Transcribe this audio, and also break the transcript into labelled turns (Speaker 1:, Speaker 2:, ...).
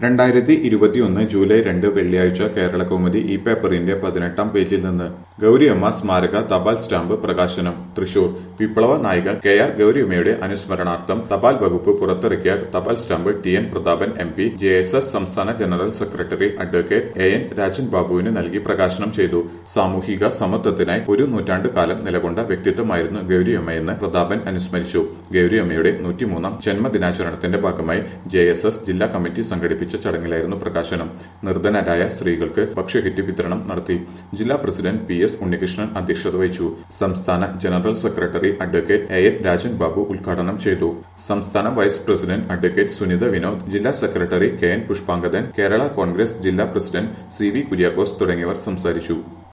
Speaker 1: രണ്ടായിരത്തി ഇരുപത്തിയൊന്ന് ജൂലൈ രണ്ട് വെള്ളിയാഴ്ച കേരള കൗമുദി ഈ പേപ്പറിന്റെ പതിനെട്ടാം പേജിൽ നിന്ന് ഗൗരിയമ്മ സ്മാരക തപാൽ സ്റ്റാമ്പ് പ്രകാശനം തൃശൂർ വിപ്ലവ നായിക കെ ആർ ഗൗരിയമ്മയുടെ അനുസ്മരണാർത്ഥം തപാൽ വകുപ്പ് പുറത്തിറക്കിയ തപാൽ stamp T N Prathapan M P J S S സംസ്ഥാന general secretary advocate A N Rajan ബാബുവിന് നൽകി പ്രകാശനം ചെയ്തു സാമൂഹിക സമത്വത്തിനായി ഒരു നൂറ്റാണ്ട് കാലം നിലകൊണ്ട വ്യക്തിത്വമായിരുന്നു ഗൗരിയമ്മയെന്ന് പ്രതാപൻ അനുസ്മരിച്ചു ഗൗരിയമ്മയുടെ നൂറ്റിമൂന്നാം ജന്മദിനാചരണത്തിന്റെ ഭാഗമായി ജെ എസ് എസ് ജില്ലാ കമ്മിറ്റി സംഘടിപ്പിച്ച ചടങ്ങിലായിരുന്നു പ്രകാശനം നിർധനരായ സ്ത്രീകൾക്ക് ഭക്ഷ്യകിറ്റ് വിതരണം നടത്തി ജില്ലാ പ്രസിഡന്റ് പി എസ് ഉണ്ണികൃഷ്ണൻ അധ്യക്ഷത വഹിച്ചു സംസ്ഥാന general secretary advocate A N Rajan Babu ഉദ്ഘാടനം ചെയ്തു സംസ്ഥാന vice president advocate Sunitha Vinod ജില്ലാ secretary K N Pushpangadan Kerala Congress ജില്ലാ പ്രസിഡന്റ് സി വി കുര്യാക്കോസ് തുടങ്ങിയവർ സംസാരിച്ചു